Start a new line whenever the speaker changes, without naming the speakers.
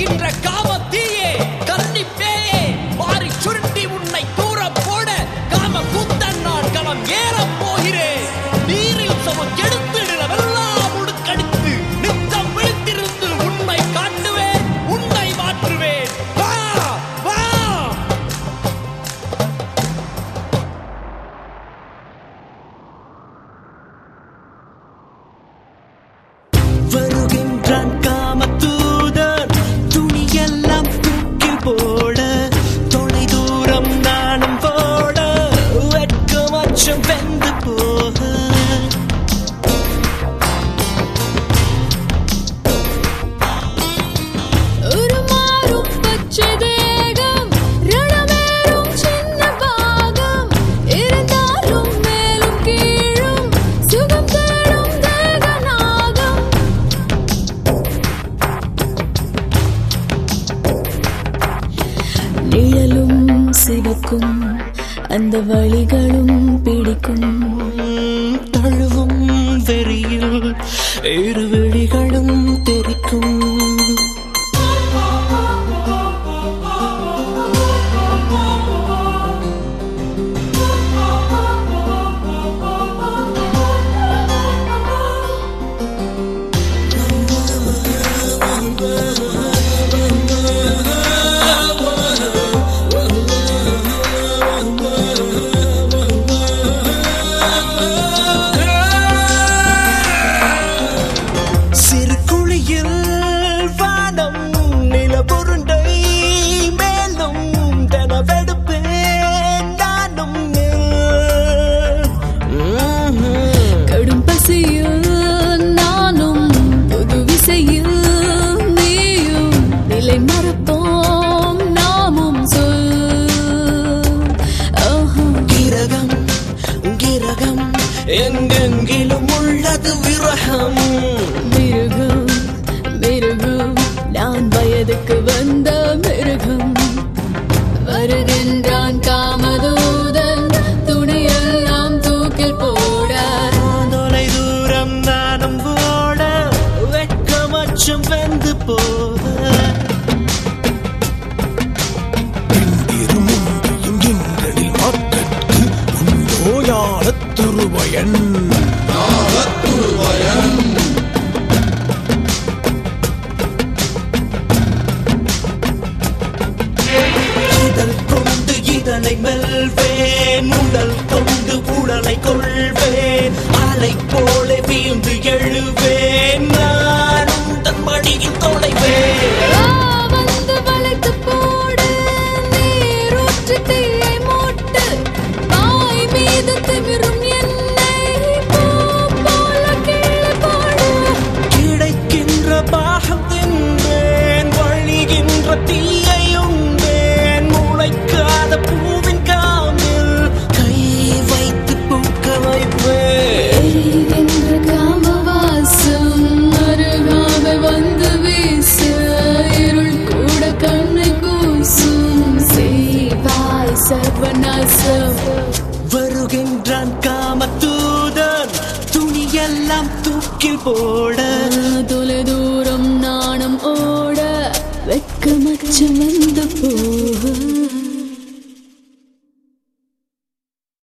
எரிகின்ற காமத்தீயே கன்னிப்பேயே மாறி சுருட்டி உன்னை தூர போட காம கூத்தன் நான் களம் ஏறப் போகிறேன் நீரில் சமம் கெடுத்திடவெல்லாம் முடுக்கடித்து நித்தம் விழித்திருந்து உண்மை காட்டுவேன் உன்னை மாற்றுவேன் வா வா
வருகின்றான் காமத்தூதன் துணியெல்லாம் தூக்கி போட தொலை தூரம் நானும் போட வெட்கம் அச்சம் வெந்து போக
உருமாறும் பச்சை தேகம் ரணமேறும் சின்ன பாகம் இருந்தாலும் மேலும் கீழும் சுகம் தேடும் தேகநாகம் நிழலும் சிவக்கும் அந்த வழிகளும் பிடிக்கும்
உம், தழுவும் வெறியில் இருவிழிகளும் தெரிக்கும் சிறு குழியில் வானம் நிலபுருண்டை மேலும் கனவெடுப்பேன் நானும் உம்.
கடும் பசியில் நானும் புது விசையில் நீயும் நிலை மறப்போம் நாமும் சொல் ஆஹா.
கிரகம் கிரகம் எங்கெங்கிலும் உள்ளது விரகம்
மிருகம் மிருகம் நான் வயதுக்கு வந்த மிருகம் வருகின்றான் காமதூதன் துணியெல்லாம் தூக்கில் போட
தொலை தூரம் நானும் ஓட வெட்கமச்சம் வெந்து போக
இருமுன்றியும் எங்களில் மக்கட்கு உண்டோயாளத் துருவயன்
இதழ் கொண்டு இதனை மெல்வேன் உடல் கொண்டு உடலை கொள்வேன் அலை போல வீழ்ந்து எழுவேன் நானும் தன் மடியில் தொலைவேன்
ஆ, வந்து வளைத்து போடு நீரூற்று தீயை மூட்டு வாய் மீது திமிரும் என்னை பூ போல கீழே போடு
கிடைக்கின்ற பாகம் தின்றேன் வழிகின்ற தீயை உண்டேன் முளைக்காத பூவின் காமில் கை வைத்து பூக்க வைப்பேன்
எரிகின்ற காமவாசம் அருகாம வந்து வீச இருள் கூட கண்ணை கூசும் செய்வாய் சர்வநாசம்
வருகின்றான் காமத்தூதன் துணியெல்லாம் தூக்கில் போட
தொலை தூரம் நாணம் ஓட வெட்கமச்சம் வந்து போக